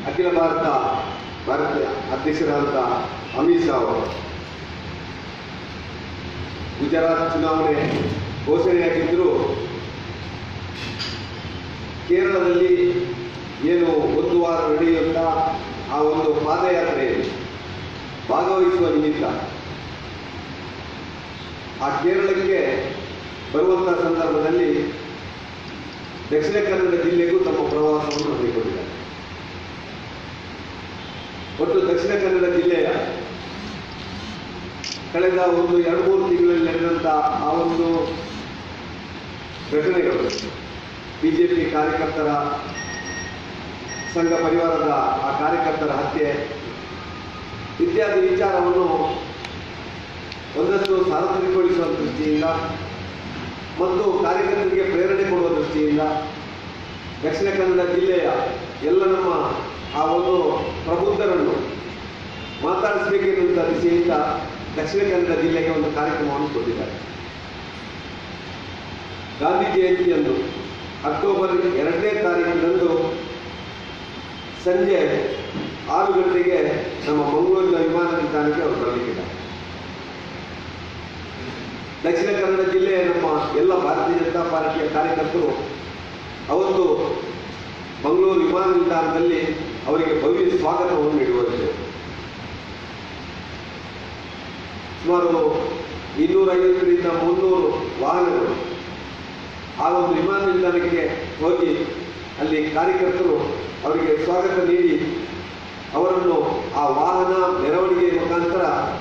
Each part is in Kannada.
ಅಖಿಲ ಭಾರತ ಭಾರತ ಅಧ್ಯಕ್ಷರಾದಂಥ ಅಮಿತ್ ಶಾ ಅವರು ಗುಜರಾತ್ ಚುನಾವಣೆ ಘೋಷಣೆಯಾಗಿದ್ದರೂ ಕೇರಳದಲ್ಲಿ ಏನು ಒಂದು ವಾರ ನಡೆಯುವಂಥ ಆ ಒಂದು ಪಾದಯಾತ್ರೆಯಲ್ಲಿ ಭಾಗವಹಿಸುವ ನಿಮಿತ್ತ ಆ ಕೇರಳಕ್ಕೆ ಬರುವಂಥ ಸಂದರ್ಭದಲ್ಲಿ ದಕ್ಷಿಣ ಕನ್ನಡ ಜಿಲ್ಲೆಗೂ ತಮ್ಮ ಪ್ರವಾಸವನ್ನು ಹಮ್ಮಿಕೊಂಡಿದ್ದಾರೆ ಒಟ್ಟು ದಕ್ಷಿಣ ಕನ್ನಡ ಜಿಲ್ಲೆಯ ಕಳೆದ ಒಂದು ಎರಡು ಮೂರು ತಿಂಗಳಲ್ಲಿ ನಡೆದಂಥ ಆ ಒಂದು ಘಟನೆಗಳು ಬಿಜೆಪಿ ಕಾರ್ಯಕರ್ತರ ಸಂಘ ಪರಿವಾರದ ಆ ಕಾರ್ಯಕರ್ತರ ಹತ್ಯೆ ಇತ್ಯಾದಿ ವಿಚಾರವನ್ನು ಒಂದಷ್ಟು ಸಾರ್ವತ್ರಿಕಗೊಳಿಸುವ ದೃಷ್ಟಿಯಿಂದ ಮತ್ತು ಕಾರ್ಯಕರ್ತರಿಗೆ ಪ್ರೇರಣೆ ಕೊಡುವ ದೃಷ್ಟಿಯಿಂದ ದಕ್ಷಿಣ ಕನ್ನಡ ಜಿಲ್ಲೆಯ ಎಲ್ಲ ನಮ್ಮ ಆ ಒಂದು ಪ್ರಬುದ್ಧರನ್ನು ಮಾತಾಡಿಸಬೇಕೆನ್ನುವಂಥ ದಿಸೆಯಿಂದ ದಕ್ಷಿಣ ಕನ್ನಡ ಜಿಲ್ಲೆಗೆ ಒಂದು ಕಾರ್ಯಕ್ರಮವನ್ನು ಕೊಟ್ಟಿದ್ದಾರೆ ಗಾಂಧಿ ಜಯಂತಿಯಂದು ಅಕ್ಟೋಬರ್ ಎರಡನೇ ತಾರೀಕಿನಂದು ಸಂಜೆ ಆರು ಗಂಟೆಗೆ ನಮ್ಮ ಮಂಗಳೂರಿನ ವಿಮಾನ ನಿಲ್ದಾಣಕ್ಕೆ ಅವರು ಬರಲಿಕ್ಕಿದ್ದಾರೆ ದಕ್ಷಿಣ ಕನ್ನಡ ಜಿಲ್ಲೆಯ ನಮ್ಮ ಎಲ್ಲ ಭಾರತೀಯ ಜನತಾ ಪಾರ್ಟಿಯ ಕಾರ್ಯಕರ್ತರು ಅವತ್ತು ಮಂಗಳೂರು ವಿಮಾನ ನಿಲ್ದಾಣದಲ್ಲಿ ಅವರಿಗೆ ಭವ್ಯ ಸ್ವಾಗತವನ್ನು ನೀಡುವಂತೆ ಸುಮಾರು ಇನ್ನೂರೈವತ್ತರಿಂದ ಮುನ್ನೂರು ವಾಹನಗಳು ಆ ಒಂದು ವಿಮಾನ ನಿಲ್ದಾಣಕ್ಕೆ ಹೋಗಿ ಅಲ್ಲಿ ಕಾರ್ಯಕರ್ತರು ಅವರಿಗೆ ಸ್ವಾಗತ ನೀಡಿ ಅವರನ್ನು ಆ ವಾಹನ ಮೆರವಣಿಗೆ ಮುಖಾಂತರ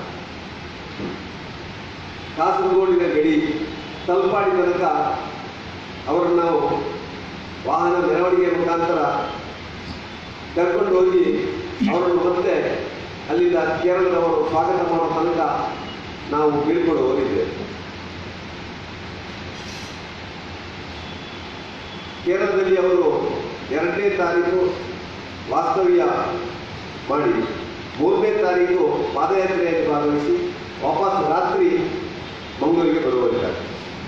ಕಾಸರಗೋಡಿನ ಗಡಿ ತಲುಪಾಡಿ ತನಕ ಅವರನ್ನು ನಾವು ವಾಹನ ಮೆರವಣಿಗೆ ಮುಖಾಂತರ ಕರ್ಕೊಂಡು ಹೋಗಿ ಅವರನ್ನು ಮತ್ತೆ ಅಲ್ಲಿಂದ ಕೇರಳದವರು ಸ್ವಾಗತ ಮಾಡೋ ತನಕ ನಾವು ಬೀಳ್ಕೊಂಡು ಹೋಗಿದ್ದೇವೆ ಕೇರಳದಲ್ಲಿ ಅವರು ಎರಡನೇ ತಾರೀಕು ವಾಸ್ತವ್ಯ ಮಾಡಿ ಮೂರನೇ ತಾರೀಕು ಪಾದಯಾತ್ರೆಯಲ್ಲಿ ಭಾಗವಹಿಸಿ ವಾಪಸ್ ರಾತ್ರಿ ಮಂಗಳೂರಿಗೆ ಬರುವಂತಾರೆ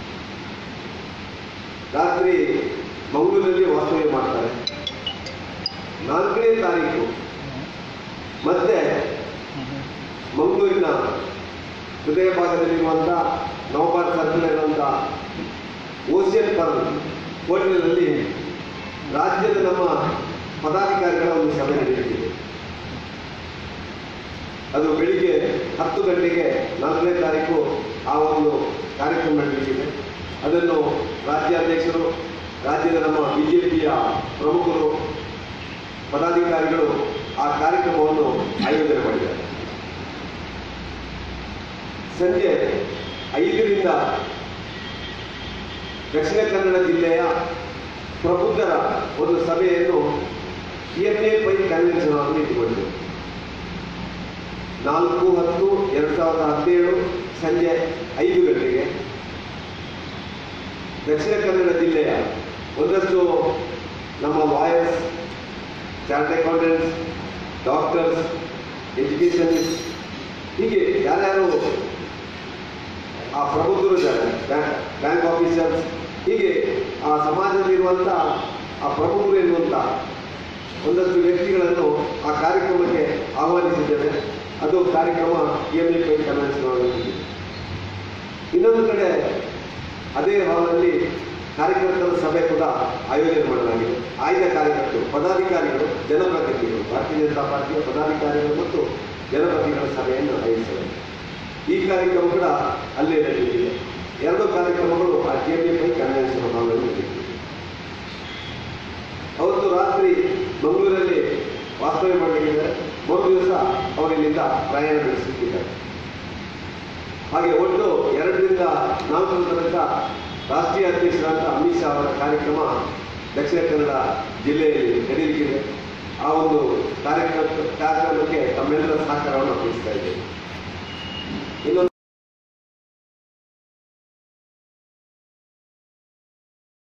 ರಾತ್ರಿ ಮಂಗಳೂರಲ್ಲಿ ವಾಸ್ತವ್ಯ ಮಾಡ್ತಾರೆ ನಾಲ್ಕನೇ ತಾರೀಕು ಮತ್ತೆ ಮಂಗಳೂರಿನ ಹೃದಯ ಭಾಗದಲ್ಲಿರುವಂಥ ನವಬಾರ್ ಸರ್ಕಲ್ ಇರುವಂಥ ಓಸಿಯನ್ ಪರ್ಲ್ ಹೋಟೆಲ್ನಲ್ಲಿ ರಾಜ್ಯದ ನಮ್ಮ ಪದಾಧಿಕಾರಿಗಳ ಒಂದು ಸಭೆ ನಡೆಯುತ್ತಿದೆ ಅದು ಬೆಳಿಗ್ಗೆ ಹತ್ತು ಗಂಟೆಗೆ ನಾಲ್ಕನೇ ತಾರೀಕು ಆ ಒಂದು ಕಾರ್ಯಕ್ರಮ ನಡೆಯಲಿದೆ ಅದನ್ನು ರಾಜ್ಯಾಧ್ಯಕ್ಷರು ರಾಜ್ಯದ ನಮ್ಮ ಬಿಜೆಪಿಯ ಪ್ರಮುಖರು ಪದಾಧಿಕಾರಿಗಳು ಆ ಕಾರ್ಯಕ್ರಮವನ್ನು ಆಯೋಜನೆ ಮಾಡಿದ್ದಾರೆ ಸಂಜೆ ಐದರಿಂದ ದಕ್ಷಿಣ ಕನ್ನಡ ಜಿಲ್ಲೆಯ ಪ್ರಬುದ್ಧರ ಒಂದು ಸಭೆಯನ್ನು P N A Pai convention ಅನ್ನು ಇಟ್ಟುಕೊಂಡಿದೆ ನಾಲ್ಕು ಹತ್ತು ಎರಡು ಸಾವಿರದ ಹದಿನೇಳು ಸಂಜೆ ಐದು ಗಂಟೆಗೆ ದಕ್ಷಿಣ ಕನ್ನಡ ಜಿಲ್ಲೆಯ ಒಂದಷ್ಟು ನಮ್ಮ lawyers chartered accountants doctors educationist ಹೀಗೆ ಯಾರ್ಯಾರು ಆ ಪ್ರಬುದ್ಧರು ಇದ್ದಾರೆ ಬ್ಯಾಂಕ್ ಬ್ಯಾಂಕ್ ಆಫೀಸರ್ಸ್ ಹೀಗೆ ಆ ಸಮಾಜದಲ್ಲಿರುವಂಥ ಆ ಪ್ರಮುಖರು ಎನ್ನುವಂಥ ಒಂದಷ್ಟು ವ್ಯಕ್ತಿಗಳನ್ನು ಆ ಕಾರ್ಯಕ್ರಮಕ್ಕೆ ಆಹ್ವಾನಿಸಿದ್ದೇವೆ ಅದು ಕಾರ್ಯಕ್ರಮ ಎಂ ಎ ಪೈ ಕನ್ವೆನ್ಷನ್ ಇನ್ನೊಂದು ಕಡೆ ಅದೇ ಹಾಲಲ್ಲಿ ಕಾರ್ಯಕರ್ತರ ಸಭೆ ಕೂಡ ಆಯೋಜನೆ ಮಾಡಲಾಗಿದೆ ಆಯ್ದ ಕಾರ್ಯಕರ್ತರು ಪದಾಧಿಕಾರಿಗಳು ಜನಪ್ರತಿನಿಧಿಗಳು ಭಾರತೀಯ ಜನತಾ ಪಾರ್ಟಿಯ ಪದಾಧಿಕಾರಿಗಳು ಮತ್ತು ಜನಪ್ರತಿನಿಧಿಗಳ ಸಭೆಯನ್ನು ಆಯೋಜಿಸಲಾಗಿದೆ ಈ ಕಾರ್ಯಕ್ರಮ ಕೂಡ ಅಲ್ಲೇ ನಡೆಯಲಿದೆ ಎರಡು ಕಾರ್ಯಕ್ರಮಗಳು ಆ ಕೆ ಪಿ ಪೈ ಕನ್ವೆನ್ಷನ್ ಹಾಲ್ನಲ್ಲಿ ನಡೆಯುತ್ತಿದೆ ಅವತ್ತು ರಾತ್ರಿ ಮಂಗಳೂರಲ್ಲಿ ವಾಸ್ತವ್ಯ ಮಾಡಲಿಕ್ಕಿದ್ದಾರೆ ಮರು ದಿವಸ ಅವರಿಲ್ಲಿಂದ ಪ್ರಯಾಣ ಬೆಳೆಸುತ್ತಿದ್ದಾರೆ ಹಾಗೆ ಒಟ್ಟು ಎರಡರಿಂದ ನಾಲ್ಕರ ತನಕ ರಾಷ್ಟ್ರೀಯ ಅಧ್ಯಕ್ಷರಾದ ಅಮಿತ್ ಶಾ ಅವರ ಕಾರ್ಯಕ್ರಮ ದಕ್ಷಿಣ ಕನ್ನಡ ಜಿಲ್ಲೆಯಲ್ಲಿ ನಡೆಯಲಿಕ್ಕಿದೆ ಆ ಒಂದು ಕಾರ್ಯಕ್ರಮ ಕಾರ್ಯಕ್ರಮಕ್ಕೆ ತಮ್ಮೆಲ್ಲರ ಸಹಕಾರವನ್ನು ಅರ್ಪಿಸ್ತಾ ಇದ್ದೇವೆ ಇನ್ನೊಂದು